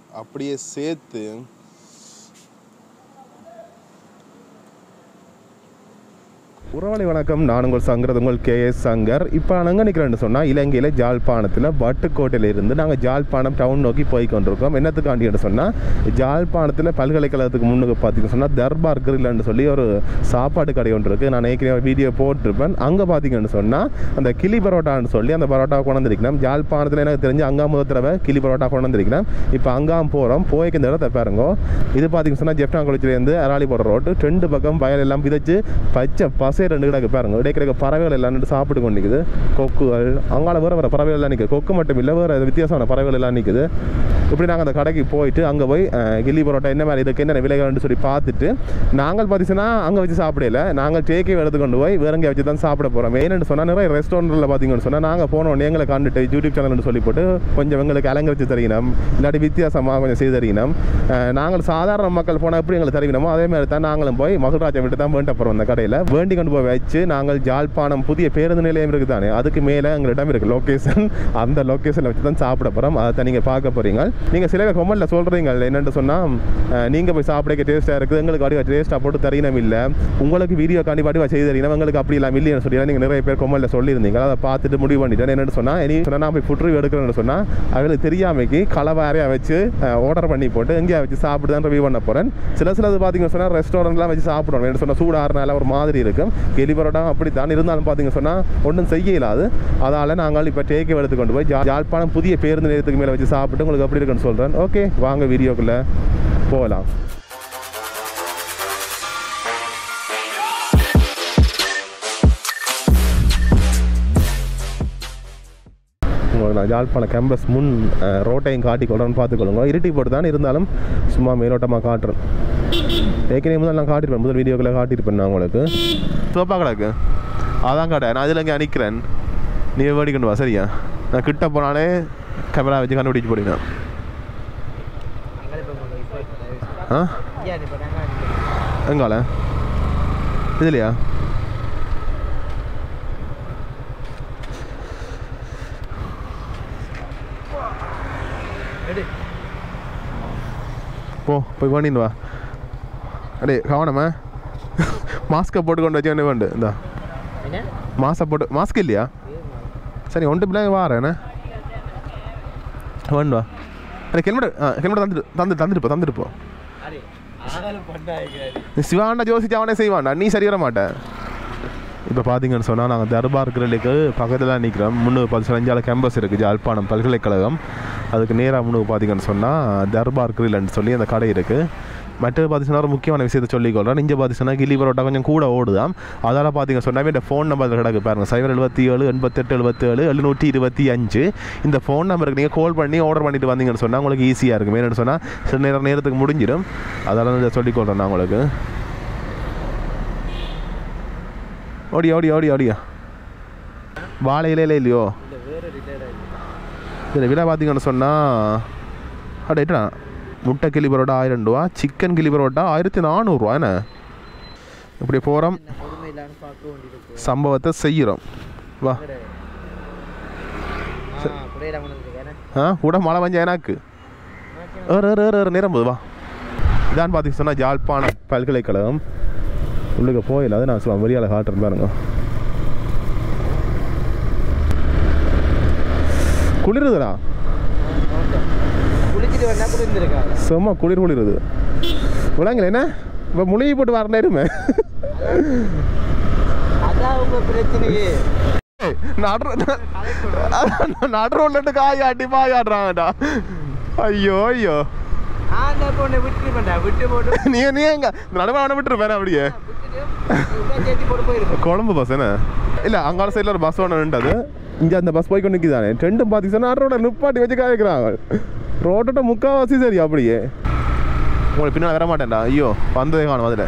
அப்படியே சேர்த்து உறவலை வணக்கம் நான் உங்கள் சங்கர் அது உங்கள் கே எஸ் சங்கர் இப்போ நான் எங்கே நிற்கிறேன்னு சொன்னால் இலங்கையில் ஜாழ்ப்பாணத்தில் வட்டுக்கோட்டையில இருந்து நாங்கள் ஜாழ்ப்பாணம் டவுன் நோக்கி போய் கொண்டிருக்கோம் என்னத்துக்காண்டின்னு சொன்னால் ஜாழ்ப்பாணத்தில் பல்கலைக்கழகத்துக்கு முன்னுக்கு பார்த்தீங்கன்னு சொன்னால் தர்பார் கிரில்னு சொல்லி ஒரு சாப்பாடு கடை ஒன்று இருக்குது நான் ஏற்கனவே வீடியோ போட்டிருப்பேன் அங்கே பார்த்தீங்கன்னு சொன்னால் அந்த கிளி பரோட்டான்னு சொல்லி அந்த பரோட்டா கொண்டு வந்திருக்கணும் ஜாழ்ப்பாணத்தில் எனக்கு தெரிஞ்சு அங்காம் முதல் தடவை கிளி பரோட்டா கொண்டு வந்திருக்கணும் இப்போ அங்காம் போகிறோம் போய்க்கு இந்த இடத்த பாருங்க இது பார்த்தீங்கன்னு சொன்னால் ஜெஃப்டான் குளத்திலேருந்து அராளி போடுற ரோட்டு ரெண்டு பக்கம் வயல் எல்லாம் விதைச்சு பச்சை பசை ரெண்டு கிடக்கு பாருங்க இடைக்கிற பறவைகள் எல்லாம் நின்று சாப்பிட்டு கொண்டு நிற்குது கொக்குகள் அங்கால வேறு வேறு பறவைகள் எல்லாம் நிற்குது கொக்கு மட்டும் இல்லை வேறு வித்தியாசமான பறவைகள் எல்லாம் நிற்குது இப்படி நாங்கள் அந்த கடைக்கு போயிட்டு அங்கே போய் அஹ், கில்லி பரோட்டா என்ன மாதிரி இருக்குது என்ன விலைகள்னு சொல்லி பார்த்துட்டு நாங்கள் பார்த்தீங்கன்னா அங்கே வச்சு சாப்பிடல நாங்கள் டேக்கே எடுத்து கொண்டு போய் வேற எங்கேயா வச்சு தான் சாப்பிட போகிறோம் மெயின்னு சொன்னால் நிறைய ரெஸ்டாரண்ட்டில் பார்த்தீங்கன்னு சொன்னால் நாங்கள் போனோம் எங்களை கண்டுட்டு யூடியூப் சேனல்னு சொல்லி போட்டு கொஞ்சம் எங்களுக்கு அலங்கரித்து தரீனம் இல்லாட்டி வித்தியாசமாக கொஞ்சம் செய்து தரீனம் அஹ், நாங்கள் சாதாரண மக்கள் போனால் எப்படி எங்களுக்கு தருவினமோ அதே மாதிரி தான் நாங்களும் போய் மகராஜை விட்டு தான் வேண்ட போகிறோம் அந்த கடையில் வேண்டி கொண்டு போய் வச்சு நாங்கள் ஜாழ்ப்பாணம் புதிய பேருந்து நிலையம் இருக்குது தானே அதுக்கு மேலே எங்களிடம் இருக்குது லொக்கேஷன் அந்த லொக்கேஷனில் வச்சு தான் சாப்பிட போகிறோம் அதை நீங்கள் பார்க்க போகிறீங்க நீங்கள் சில கொம்மலில் சொல்கிறீங்க என்னென்னு சொன்னால் நீங்கள் போய் சாப்பிட டேஸ்ட்டாக இருக்குது எங்களுக்கு அடி டேஸ்ட்டாக போட்டு தரீனம் இல்லை உங்களுக்கு வீடியோ காண்டி பாட்டி செய்து தரீங்க எங்களுக்கு அப்படி இல்லாமல் இல்லைன்னு சொல்லி நீங்கள் நிறைய பேர் கொம்மலில் சொல்லியிருந்தீங்க அதை பார்த்துட்டு முடிவு பண்ணிட்டேன் என்னென்னு சொன்னால் இனி சொன்னால் நான் போய் ஃபுட் ரிவ்யூ எடுக்கிறேன்னு சொன்னால் அவங்களுக்கு தெரியாமைக்கு கலவாரையாக வச்சு ஆர்டர் பண்ணி போட்டு எங்கேயா வச்சு சாப்பிட்டு தான் ரிவ்யூ பண்ண போகிறேன் சில சிலது பார்த்தீங்கன்னு சொன்னால் ரெஸ்டாரண்ட்லாம் வச்சு சாப்பிடணும் என்ன சொன்னால் சூடாறுனால ஒரு மாதிரி இருக்கும் கெலி பரோட்டா அப்படி தான் இருந்தாலும் பார்த்தீங்க சொன்னால் ஒன்றும் செய்ய இயலாது அதால் நாங்கள் இப்போ டேக்கே எடுத்து கொண்டு போய் ஜா- ஜாழ்ப்பாணம் புதிய பேருந்து நிலையத்துக்கு மேலே வச்சு சாப்பிட்டு உங்களுக்கு எப்படி இருக்குன்னு சொல்கிறேன் ஓகே வாங்க வீடியோக்குள்ளே போகலாம் உங்களுக்கு நான் யாழ்ப்பாணம் கேம்பஸ் முன் அஹ், ரோட்டையும் காட்டி கொள்றேன்னு பார்த்துக்கொள்ளுங்க இருட்டி போட்டு தான் இருந்தாலும் சும்மா மேலோட்டமாக காட்டுறேன் ஏற்கனவே முதல் நான் காட்டியிருப்பேன் முதல் வீடியோக்குள்ளே காட்டியிருப்பேன் நான் உங்களுக்கு சோப்பா கிடக்கு அதான் கடை நான் அதில் இங்கே அணிக்கிறேன் நீ வேடிக்கணும் வா சரியா நான் கிட்ட போனாலே கேமரா வச்சு கண்டுபிடிச்சு போடுங்க ஆ எங்கால இதுலையா போ போய் பண்ணிட்டு வா அடே கவனமா மாஸ்க்கை போட்டு கொண்டு வச்சு என்ன வேண்டு இந்தா மாஸ்கை போட்டு மாஸ்க் இல்லையா சரி ஒன்று பிள்ளை வாரேண்ணே வேண்டு வா அடே ஹெல்மெட் ஆ ஹெல்மெட் தந்துட்டு தந்து தந்துட்டு போ தந்துட்டு போ நீ சிவாண்டா ஜோசிச்சு அவனே செய்வான்டா நீ சரி வர மாட்ட இப்போ பார்த்தீங்கன்னு சொன்னால் நாங்கள் தர்பார் கிரலுக்கு பக்கத்தில் நிற்கிறோம் முன்னூறு பதினஞ்சால கேம்பஸ் இருக்குது ஜாழ்ப்பாணம் பல்கலைக்கழகம் அதுக்கு நேராக முன்னுக்கு பார்த்தீங்கன்னு சொன்னால் தர்பார் கிரில்னு சொல்லி அந்த கடை இருக்குது மற்றது பார்த்தீங்கன்னா ஒரு முக்கியமான விஷயத்தை சொல்லிக்கொள்கிறேன் இங்கே பார்த்தீங்கன்னா கில்லி பரோட்டா கொஞ்சம் கூட ஓடுதாம் அதால் பார்த்தீங்க சொன்னாவே இந்த ஃபோன் நம்பர் கிடக்கு பாருங்க சைபர் எழுபத்தி ஏழு எண்பத்தெட்டு எழுபத்தேழு எழுநூற்றி இருபத்தி அஞ்சு இந்த ஃபோன் நம்பருக்கு நீங்கள் கால் பண்ணி ஆர்டர் பண்ணிட்டு வந்தீங்கன்னு சொன்னால் உங்களுக்கு ஈஸியாக இருக்கும் என்னென்னு சொன்னால் சில நேரம் நேரத்துக்கு முடிஞ்சிடும் அதெல்லாம் இதை சொல்லிக்கொள்கிறேன் நான் உங்களுக்கு ஓடி ஓடி ஓடி ஓடியா வாழை இலையில இல்லையோ இதில் விலை பார்த்தீங்கன்னு சொன்னால் அட எட்டா முட்டை கிளி பரோட்டா ஆயிரம் ரூபா சிக்கன் கிளி பரோட்டா ஆயிரத்தி நானூறுரூவா என்ன இப்படி போகிறோம் சம்பவத்தை செய்கிறோம் வா ஆ கூட மழை வஞ்சா எனக்கு ஏறு ஏறு ஏறு ஏறு நிரம்புது வா இதான் பார்த்தீங்க சொன்னால் ஜாழ்ப்பாணம் பல்கலைக்கழகம் உள்ளுக்கு போயில அது நான் சொல்லுவேன் வெளியால் காட்டுறேன் பாருங்க குளிருதுடா குளிச்சுட்டு வந்தா கூட இருந்திருக்கா செம்ம குளிர் குளிருது விளங்கல என்ன இப்போ முழுகி போட்டு வர நேருமே அதான் உங்க பிரச்சனையே நடு ரோட்ல காயாட்டி பாயாடுறாங்கடா ஐயோ ஐயோ நான் அந்த பொண்ணை விட்டு பண்ணா விட்டு போட்டு நீ நீ எங்க நடுவே அவனை விட்டுருப்பேன் அப்படியே விட்டுட்டு சேர்த்து போட்டு போயிருக்கோம் குழம்பு பஸ் என்ன இல்லை அங்கால சைடில் ஒரு பஸ் ஒன்று நின்றது இங்கே அந்த பஸ் போய் கொண்டு நிற்கிதானே ரெண்டும் பார்த்தீங்கன்னா ரோட நிப்பாட்டி வச்சு காய்க்கிறாங்க ரோட்டோட முக்கால்வாசி சரி அப்படியே உங்களுக்கு பின்னால் வர மாட்டேன்டா ஐயோ வந்ததே காணும் அதில்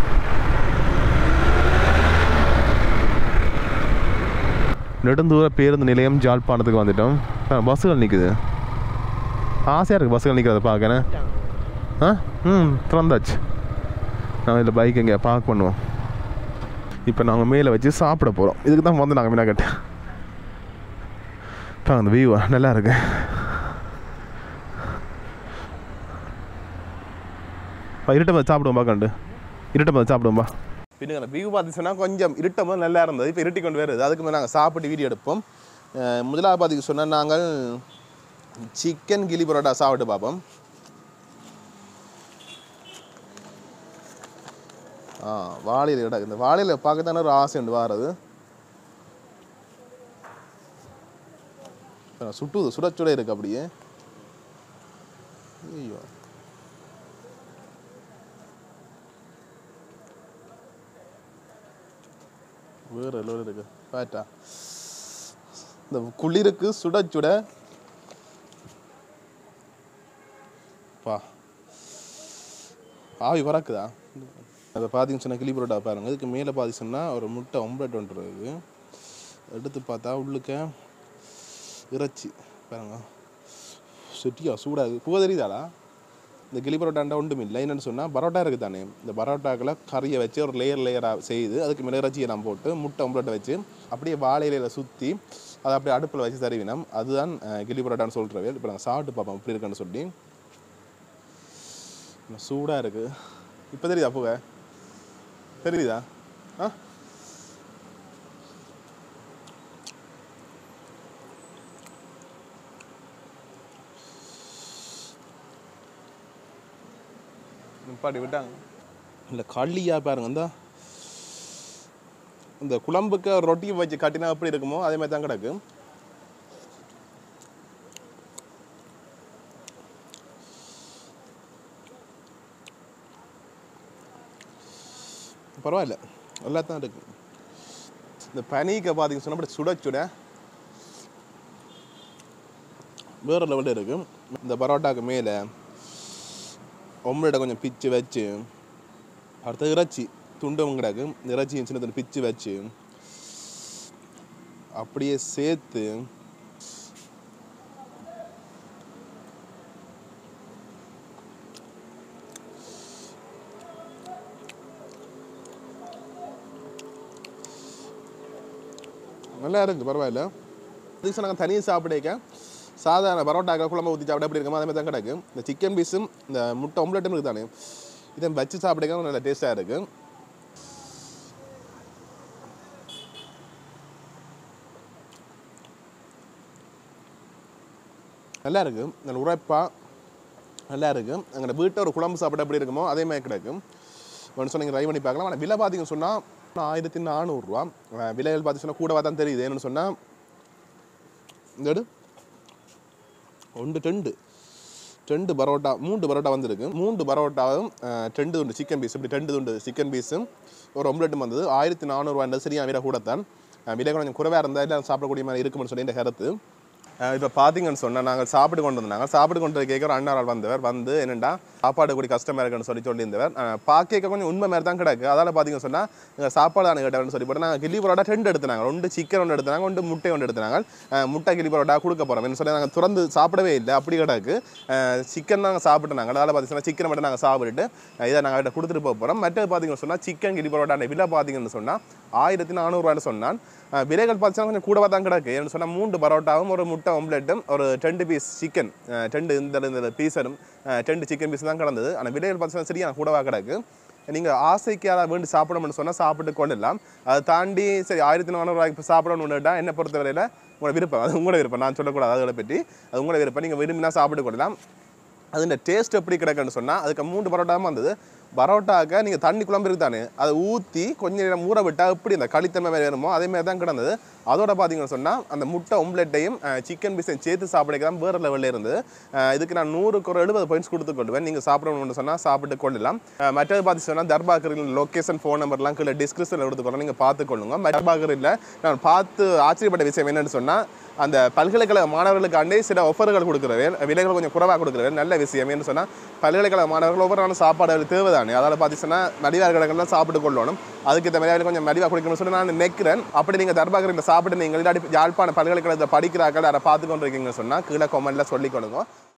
நெடுந்தூர பேருந்து நிலையம் ஜாழ்ப்பாணத்துக்கு வந்துட்டோம் ஆ, பஸ்ஸுகள் நிற்குது ஆசையாக இருக்குது பஸ்ஸுகள் நிற்கிறத பார்க்கறேன் ஆ ம் திறந்தாச்சு நான் இதில் பைக் எங்கே பார்க் பண்ணுவோம் இப்போ நாங்கள் மேலே வச்சு சாப்பிட போகிறோம் இதுக்கு தான் வந்து நாங்கள் மீனா கேட்டேன் இப்போ அந்த வியூ நல்லா இருக்கு இப்போ இருட்டம் போது சாப்பிடுவோம் பார்க்கண்டு இருட்டம் போது சாப்பிடுவோம்பா பின்னுங்க வியூ பார்த்துச்சுன்னா கொஞ்சம் இருட்டம் போது நல்லா இருந்தது இப்போ இருட்டி கொண்டு வருது அதுக்கு மேலே நாங்கள் சாப்பிட்டு வீடியோ எடுப்போம் அஹ் முதலாவது பார்த்துக்க சொன்னால் நாங்கள் சிக்கன் கிளி பரோட்டா சாப்பிட்டு பார்ப்போம் ஆ வாழையில் இடம் இந்த வாழையில் பார்க்க தானே ஒரு ஆசை உண்டு வாரது இப்ப சுட்டுது சுட சுட இருக்கு அப்படியே ஐயோ வேற லெவல் இருக்கு பாட்டா இந்த குளிருக்கு சுட சுட பா ஆவி பறக்குதா அதை பார்த்தீங்கன்னு சொன்னால் கிளி பரோட்டா பாருங்க இதுக்கு மேலே பார்த்தீங்கன்னா ஒரு முட்டை ஒம்பளட் ஒன்று இருக்கு எடுத்து பார்த்தா உள்ளுக்க இறைச்சி பாருங்க சுட்டியா சூடாக பூ தெரியுதாடா இந்த கிளி பரோட்டாண்டா ஒன்றும் இல்லை என்னன்னு சொன்னால் பரோட்டா இருக்குது தானே இந்த பரோட்டாக்களை கறியை வச்சு ஒரு லேயர் லேயராக செய்து அதுக்கு மேலே இறைச்சியை நம்ம போட்டு முட்டை ஒம்பளட்டை வச்சு அப்படியே வாழை இலையில சுற்றி அதை அப்படியே அடுப்பில் வச்சு தருவினோம் அதுதான் அஹ், கிளி பரோட்டான்னு சொல்கிறவே இப்போ நாங்கள் சாப்பிட்டு பார்ப்போம் எப்படி இருக்குன்னு சொல்லி சூடாக இருக்குது இப்போ தெரியுதா பூவை தெரியுதா ஆ நிப்பாட்டி விட்டாங்க இல்லை களியா பாருங்க இந்த இந்த குழம்புக்கு ஒரு ரொட்டியை வச்சு கட்டினா எப்படி இருக்குமோ அதே மாதிரி தான் கிடக்கு பரவாயில்ல நல்லா தான் இருக்கு இந்த பனிக்க பார்த்தீங்கன்னு சொன்னா அப்படி சுட சுட வேற லெவலில் இருக்கு இந்த பரோட்டாக்கு மேலே ஒம்பளை கொஞ்சம் பிச்சு வச்சு அடுத்து இறைச்சி துண்டும் கிடக்கு இந்த இறைச்சி சின்ன சின்ன பிச்சு வச்சு அப்படியே சேர்த்து நல்லா இருக்கு பரவாயில்ல இதுக்கு நாங்கள் தனியாக சாப்பிடக்க சாதாரண பரோட்டாக்க குழம்பு ஊற்றி சாப்பிட எப்படி இருக்குமோ அதே மாதிரி தான் கிடக்கு இந்த சிக்கன் பீஸும் இந்த முட்டை ஒம்லெட்டும் இருக்குது தானே இதை வச்சு சாப்பிடக்க நல்ல டேஸ்ட்டாக இருக்கு நல்லா இருக்கு நல்ல உரைப்பாக நல்லா இருக்கு எங்களோட வீட்டை ஒரு குழம்பு சாப்பிட எப்படி இருக்குமோ அதே மாதிரி கிடக்கும் ஒன்று சொன்னீங்க ட்ரை பண்ணி பார்க்கலாம் ஆனால் விலை பார்த்தீங்கன்னு சொன்னால் ஆயிரத்தி நானூறுரூவா விலைகள் பார்த்து சொன்னால் கூடவா தான் தெரியுது என்னன்னு சொன்னால் இந்த எடு ஒன்று ரெண்டு ரெண்டு பரோட்டா மூன்று பரோட்டா வந்திருக்கு மூன்று பரோட்டாவும் அஹ், ரெண்டு துண்டு சிக்கன் பீஸ் இப்படி ரெண்டு துண்டு சிக்கன் பீஸும் ஒரு ஒம்லெட்டும் வந்தது ஆயிரத்தி நானூறுவான்றது சரியா விலை கூடத்தான் அஹ், விலை கொஞ்சம் குறைவாக இருந்தால் எல்லாம் சாப்பிடக்கூடிய மாதிரி இருக்கும்னு சொல்லி இந்த கருத்து இப்போ பார்த்தீங்கன்னு சொன்னால் நாங்கள் சாப்பிட்டு கொண்டு வந்தாங்க சாப்பிட்டு கொண்டு கேட்க ஒரு அண்ணாரால் வந்தவர் வந்து என்னென்னா சாப்பாடு கூடி கஷ்டமாக இருக்குன்னு சொல்லி சொல்லியிருந்தவர் பார்க்க கொஞ்சம் உண்மை மாதிரி தான் கிடக்கு அதால் பார்த்தீங்கன்னு சொன்னால் எங்கள் சாப்பாடு தானே கேட்டவர்னு சொல்லி போட்டு நாங்கள் கிள்ளி பரோட்டா ரெண்டு எடுத்தாங்க ரெண்டு சிக்கன் ஒன்று எடுத்தாங்க ஒன்று முட்டை ஒன்று எடுத்தாங்க அஹ் முட்டை கிளி பரோட்டா கொடுக்க போகிறோம் சொல்லி நாங்கள் திறந்து சாப்பிடவே இல்லை அப்படி கிடக்கு சிக்கன் நாங்கள் சாப்பிட்டுனாங்க அதால் பார்த்தீங்கன்னா சிக்கனை மட்டும் நாங்கள் சாப்பிட்டுட்டு அஹ் இதை நாங்கள் கிட்ட கொடுத்துட்டு போக போகிறோம் மற்றது பார்த்தீங்கன்னு சொன்னால் சிக்கன் கிளி பரோட்டா விலை பார்த்தீங்கன்னு சொன்னால் ஆயிரத்தி நானூறுரூவான்னு சொன்னான் அஹ் விலைகள் பார்த்தீங்கன்னா கொஞ்சம் கூடவா தான் கிடக்கு ஏன்னு சொன்னால் மூன்று பரோட்டாவும் ஒரு முட்டை ஒம்லெட்டும் ஒரு ரெண்டு பீஸ் சிக்கன் ரெண்டு இந்த இந்த பீஸரும் ரெண்டு சிக்கன் பீஸ் தான் கிடந்தது ஆனால் விலைகள் பார்த்தீங்கன்னா சரியான கூடவா கிடக்கு நீங்கள் ஆசைக்கு யாராவது வேண்டி சாப்பிடணும்னு சொன்னால் சாப்பிட்டு கொள்ளலாம் அதை தாண்டி சரி ஆயிரத்தி நானூறுரூவாய்க்கு சாப்பிடணும்னுட்டா என்ன பொறுத்தவரையில் உங்களோட விருப்பம் அது உங்களோட விருப்பம் நான் சொல்லக்கூடாது அதுகளை பற்றி அது உங்களோட விருப்பம் நீங்கள் விரும்பினா சாப்பிட்டு கொள்ளலாம் அதுன்ற டேஸ்ட் எப்படி கிடைக்குன்னு சொன்னால் அதுக்கு மூன்று பரோட்டாவும் வந்தது பரோட்டாக்க நீங்கள் தண்ணி குழம்பு இருக்கு தானே அதை ஊற்றி கொஞ்ச நேரம் ஊற விட்டால் எப்படி அந்த களித்தன்மை மாதிரி வேணுமோ அதே மாதிரி தான் கிடந்தது அதோட பார்த்தீங்கன்னு சொன்னால் அந்த முட்டை ஒம்லெட்டையும் சிக்கன் பீஸையும் சேர்த்து சாப்பிடக்க தான் வேறு லெவலில் இருந்தது அஹ் இதுக்கு நான் நூறுக்கு ஒரு எழுபது பாயிண்ட்ஸ் கொடுத்து கொள்வேன் நீங்கள் சாப்பிடணும்னு சொன்னால் சாப்பிட்டு கொள்ளலாம் அஹ் மற்றது பார்த்து சொன்னால் தர்பாகரில் லொக்கேஷன் ஃபோன் நம்பர்லாம் கீழே டிஸ்கிரிப்ஷனில் எடுத்துக்கொள்ளலாம் நீங்கள் பார்த்துக்கொள்ளுங்க தர்பாகரில் நான் பார்த்து ஆச்சரியப்பட்ட விஷயம் என்னன்னு சொன்னால் அந்த பல்கலைக்கழக மாணவர்களுக்காண்டே சில ஆஃபர்கள் கொடுக்குறவே விலைகள் கொஞ்சம் குறைவாக கொடுக்குறவே நல்ல விஷயம் என்ன சொன்னால் பல்கலைக்கழக மாணவர்கள் ஒவ்வொரு நாளும் சாப்பாடு தேவைதானே அதால் பார்த்தீங்கன்னா மடிவார் கடைகள்லாம் சாப்பிட்டு கொள்ளணும் அதுக்கு இந்த மாதிரி கொஞ்சம் மடிவாக குடிக்கணும்னு சொல்லி நான் நினைக்கிறேன் அப்படி நீங்கள் தர்பாகரில் சாப்பிட்டு நீங்கள் இல்லாட்டி யாழ்ப்பாண பல்கலைக்கழகத்தில் படிக்கிறார்கள் அதை பார்த்து கொண்டு இருக்கீங்கன்னு சொன்னால் கீழே கொமெண்ட்டில் சொல்லிக் கொடுங்க